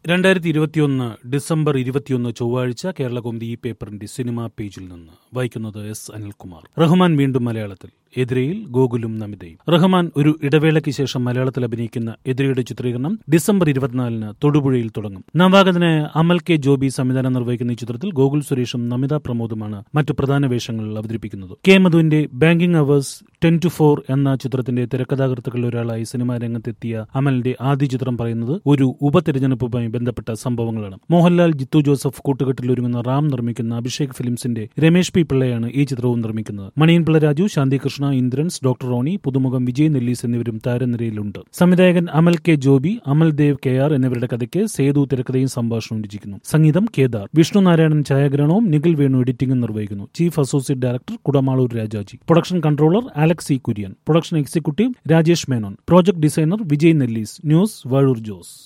രണ്ടായിരത്തി ഇരുപത്തിയൊന്ന് ഡിസംബർ ഇരുപത്തിയൊന്ന് ചൊവ്വാഴ്ച കേരളകൗമുദി ഈ പേപ്പറിന്റെ സിനിമാ പേജിൽ നിന്ന് വായിക്കുന്നത് എസ് അനിൽകുമാർ റഹ്മാൻ വീണ്ടും മലയാളത്തിൽ എതിരയിൽ ഗോകുലും നമിതയും റഹ്മാൻ ഒരു ഇടവേളയ്ക്ക് ശേഷം മലയാളത്തിൽ അഭിനയിക്കുന്ന എതിരയുടെ ചിത്രീകരണം ഡിസംബർ ഇരുപത്തിനാലിന് തൊടുപുഴയിൽ തുടങ്ങും നവാഗതനായ അമൽ കെ ജോബി സംവിധാനം നിർവഹിക്കുന്ന ഈ ചിത്രത്തിൽ ഗോകുൽ സുരേഷും നമിത പ്രമോദുമാണ് മറ്റു പ്രധാന വേഷങ്ങൾ അവതരിപ്പിക്കുന്നത് കെ മധുവിന്റെ banking hours ten to four എന്ന ചിത്രത്തിന്റെ തിരക്കഥാകൃത്തുക്കളിൽ ഒരാളായി സിനിമാ രംഗത്തെത്തിയ അമലിന്റെ ആദ്യ ചിത്രം പറയുന്നത് ഒരു ഉപതെരഞ്ഞെടുപ്പുമായി ബന്ധപ്പെട്ട സംഭവങ്ങളാണ് മോഹൻലാൽ ജിത്തു ജോസഫ് കൂട്ടുകെട്ടിൽ ഒരുങ്ങുന്ന റാം നിർമ്മിക്കുന്ന അഭിഷേക് ഫിലിംസിന്റെ രമേഷ് പി പിള്ളയാണ് ഈ ചിത്രവും നിർമ്മിക്കുന്നത് മണിയൻ പിള്ള രാജു ശാന്തി കൃഷ്ണ ഇന്ദ്രൻസ് ഡോക്ടർ റോണി പുതുമുഖം വിജയ് നെല്ലീസ് എന്നിവരും താരനിരയിലുണ്ട് സംവിധായകൻ Amal K Joby Amal Dev K R എന്നിവരുടെ കഥയ്ക്ക് സേതു തിരക്കഥയും സംഭാഷണവും രചിക്കുന്നു സംഗീതം കേദാർ വിഷ്ണു നാരായണൻ ഛായാഗ്രഹണവും നിഖിൽ വേണു എഡിറ്റിംഗും നിർവഹിക്കുന്നു chief associate director Kudamaloor Rajaji production controller Alex E Kurian production executive Rajesh Menon project designer Vijay Nellis news Vazhoor Jose